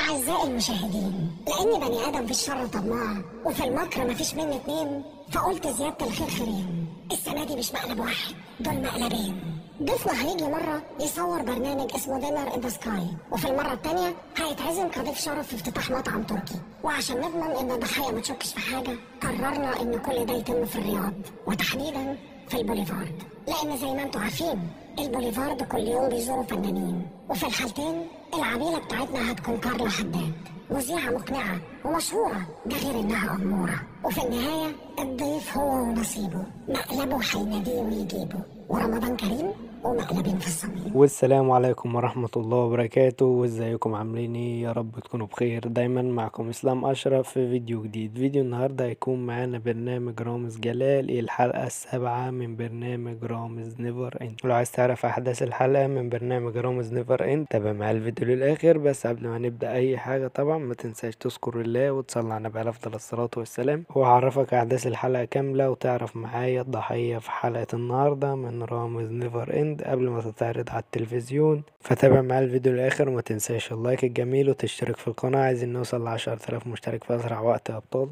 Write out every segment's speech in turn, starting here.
أعزائي المشاهدين لأني بني آدم في الشر طماع وفي المكر مفيش مني اتنين فقلت زيادة الخير خيرين السنة دي مش مقلب واحد دول مقلبين ضيفنا هيجي مرة يصور برنامج اسمه دينر ان ذا سكاي وفي المرة التانية هيتعزم كضيف شرف في افتتاح مطعم تركي وعشان نضمن ان الضحية ما تشكش في حاجة قررنا ان كل ده يتم في الرياض وتحديدا في البوليفارد لان زي ما انتم عارفين البوليفارد كل يوم بيزوروا فنانين وفي الحالتين العميلة بتاعتنا هتكون كارلا حداد مذيعة مقنعة ومشهورة ده غير إنها أمورة وفي النهاية الضيف هو ونصيبه مقلبه هيناديه ويجيبه ورمضان كريم ومقلبين في الصميم والسلام عليكم ورحمة الله وبركاته وازيكم عاملين ايه يا رب تكونوا بخير دايما معكم اسلام اشرف في فيديو جديد فيديو النهاردة هيكون معانا برنامج رامز جلال الحلقة السابعة من برنامج رامز نيفر اند ولو عايز تعرف احداث الحلقة من برنامج رامز نيفر اند تابع معايا الفيديو للاخر بس قبل ما نبدأ اي حاجة طبعا ما تنساش تذكر الله وتصلي على النبي عليه افضل الصلاة والسلام وهعرفك احداث الحلقة كاملة وتعرف معايا الضحية في حلقة النهاردة من رامز نيفر اند قبل ما تتعرض على التلفزيون فتابع معايا الفيديو للاخر وما تنساش اللايك الجميل وتشترك في القناة عايزين نوصل لعشرة آلاف مشترك في اسرع وقت يا ابطال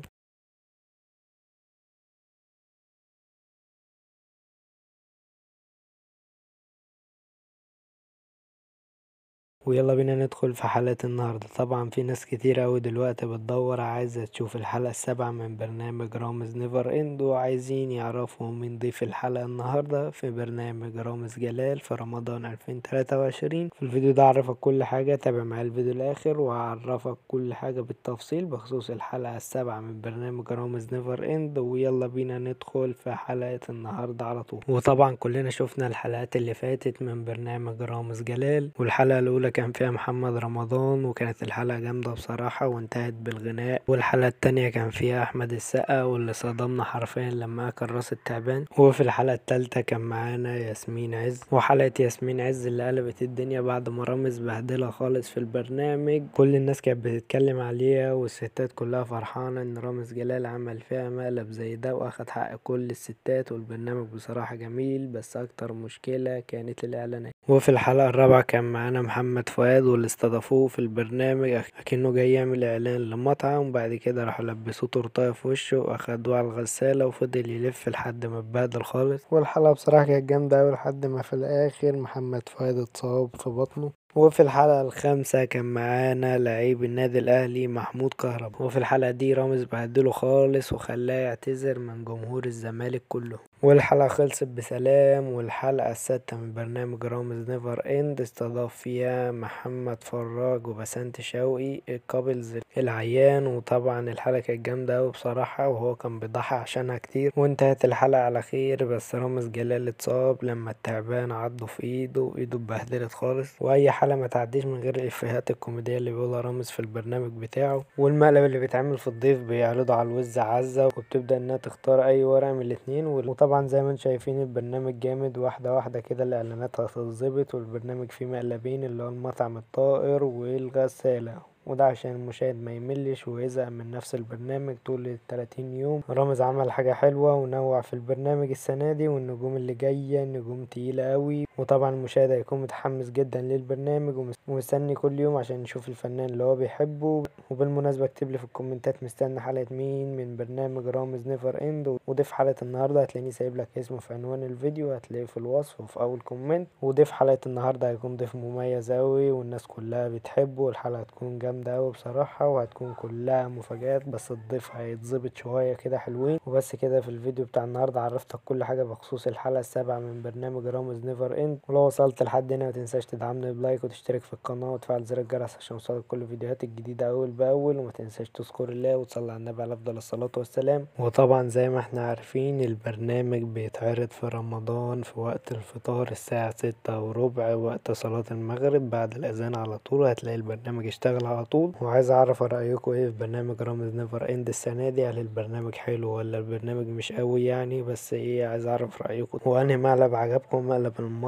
ويلا بينا ندخل في حلقة النهاردة طبعا في ناس كتير اوي دلوقتي بتدور عايزة تشوف الحلقة السابعة من برنامج رامز نيفر اند وعايزين يعرفوا مين ضيف الحلقة النهاردة في برنامج رامز جلال في رمضان الفين تلاتة وعشرين في الفيديو ده هعرفك كل حاجة تابع معايا الفيديو الاخر وهعرفك كل حاجة بالتفصيل بخصوص الحلقة السابعة من برنامج رامز نيفر اند ويلا بينا ندخل في حلقة النهاردة على طول وطبعا كلنا شفنا الحلقات اللي فاتت من برنامج رامز جلال والحلقة الاولى كان فيها محمد رمضان وكانت الحلقة جامدة بصراحة وانتهت بالغناء والحلقة التانية كان فيها أحمد السقا واللي صدمنا حرفيا لما أكل راس التعبان وفي الحلقة التالتة كان معانا ياسمين عز وحلقة ياسمين عز اللي قلبت الدنيا بعد ما رامز بهدلها خالص في البرنامج كل الناس كانت بتتكلم عليها والستات كلها فرحانة إن رامز جلال عمل فيها مقلب زي ده وأخد حق كل الستات والبرنامج بصراحة جميل بس أكتر مشكلة كانت الإعلانات وفي الحلقة الرابعة كان معانا محمد فؤاد واللي استضافوه في البرنامج أكنه جاي يعمل إعلان لمطعم وبعد كده راحوا لبسوه تورتاية في وشه وأخدوه على الغسالة وفضل يلف لحد ما اتبهدل خالص والحلقة بصراحة كانت جامدة أوي لحد ما في الآخر محمد فؤاد اتصاب في بطنه وفي الحلقة الخامسة كان معانا لعيب النادي الأهلي محمود كهربا وفي الحلقة دي رامز بهدله خالص وخلاه يعتذر من جمهور الزمالك كله والحلقة خلصت بسلام والحلقة السادسة من برنامج رامز نيفر اند استضاف فيها محمد فراج وبسنت شوقي الكابلز العيان وطبعا الحلقة كانت جامدة أوي بصراحة وهو كان بيضحي عشانها كتير وانتهت الحلقة على خير بس رامز جلال اتصاب لما التعبان عضه في ايده وايده اتبهدلت خالص واي حلقة ما تعديش من غير الإفيهات الكوميدية اللي بيقولها رامز في البرنامج بتاعه والمقلب اللي بيتعمل في الضيف بيعرضه على الوز عزة وبتبدأ إنها تختار أي ورقة من الاتنين وطبعا زي ما انتم شايفين البرنامج جامد واحدة واحدة كده الإعلانات هتتظبط والبرنامج فيه مقلبين اللي هو المطعم الطائر والغسالة وده عشان المشاهد ما يملش ويزهق من نفس البرنامج طول التلاتين يوم رامز عمل حاجة حلوة ونوع في البرنامج السنة دي والنجوم اللي جاية نجوم تقيلة أوي وطبعا المشاهد هيكون متحمس جدا للبرنامج ومستني كل يوم عشان يشوف الفنان اللي هو بيحبه وبالمناسبة اكتبلي في الكومنتات مستني حلقة مين من برنامج رامز نيفر اند وضيف حلقة النهاردة هتلاقيني سايب لك اسمه في عنوان الفيديو هتلاقيه في الوصف وفي أول كومنت وضيف حلقة النهاردة هيكون ضيف مميز أوي والناس كلها بتحبه والحلقة هتكون جامدة جامدة أوي بصراحة وهتكون كلها مفاجآت بس الضيف هيتظبط شوية كده حلوين وبس كده في الفيديو بتاع النهاردة عرفتك كل حاجة بخصوص الحلقة السابعة من برنامج رامز نيفر اند ولو وصلت لحد هنا متنساش تدعمني بلايك وتشترك في القناة وتفعل زر الجرس عشان يوصلك كل الفيديوهات الجديدة أول بأول وما تنساش تذكر الله وتصلي على النبي على أفضل الصلاة والسلام وطبعا زي ما احنا عارفين البرنامج بيتعرض في رمضان في وقت الفطار الساعة ستة وربع وقت صلاة المغرب بعد الأذان على طول هتلاقي البرنامج اشتغل على طول وعايز اعرف رايكم ايه في برنامج رامز نيفر اند السنه دي هل البرنامج حلو ولا البرنامج مش قوي يعني بس ايه عايز اعرف رايكم وانهي مقلب عجبكم مقلب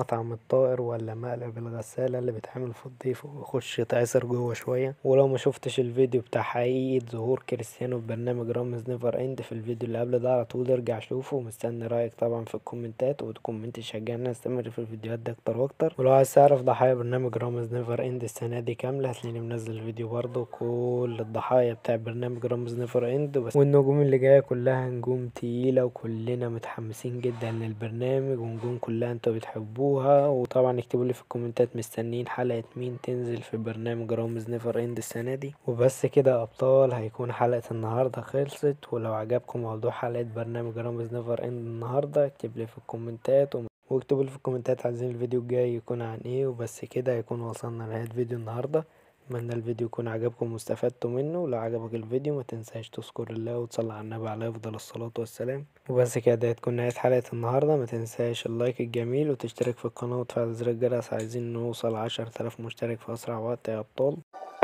مطعم الطائر ولا مقلب الغسالة اللي بيتعمل في الضيف ويخش يتعصر جوه شوية ولو ما شفتش الفيديو بتاع حقيقة ظهور كريستيانو في برنامج رامز نيفر اند في الفيديو اللي قبل ده على طول ارجع شوفه ومستني رايك طبعا في الكومنتات وتكومنت تشجعني استمر في الفيديوهات دي اكتر واكتر ولو عايز تعرف ضحايا برنامج رامز نيفر اند السنة دي كاملة هتلاقيني منزل فيديو برضه كل الضحايا بتاع برنامج رامز نيفر اند بس والنجوم اللي جاية كلها نجوم تقيلة وكلنا متحمسين جدا للبرنامج ونجوم كلها انتوا بتحبوها وطبعا اكتبوا لي في الكومنتات مستنيين حلقة مين تنزل في برنامج رامز نيفر اند السنة دي وبس كده يا ابطال هيكون حلقة النهاردة خلصت ولو عجبكم موضوع حلقة برنامج رامز نيفر اند النهاردة اكتب لي في الكومنتات وم- واكتبوا لي في الكومنتات عايزين الفيديو الجاي يكون عن ايه وبس كده هيكون وصلنا لنهاية فيديو النهاردة اتمنى الفيديو يكون عجبكم واستفدتوا منه لو عجبك الفيديو ما تنساش تذكر الله وتصلي على النبي عليه افضل الصلاة والسلام وبس كده هتكون نهاية حلقة النهاردة ما تنساش اللايك الجميل وتشترك في القناة وتفعل زر الجرس عايزين نوصل عشرة آلاف مشترك في أسرع وقت يا أبطال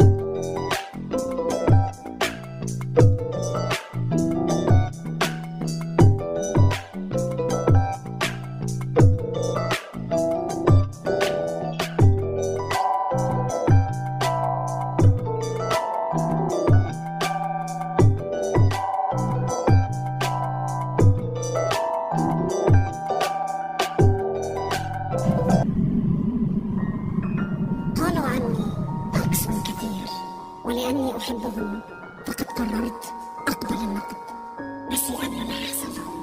قالوا عني أقسى كثير ولأني أحبهم فقد قررت أقبل النقد بس قبل لا يحصل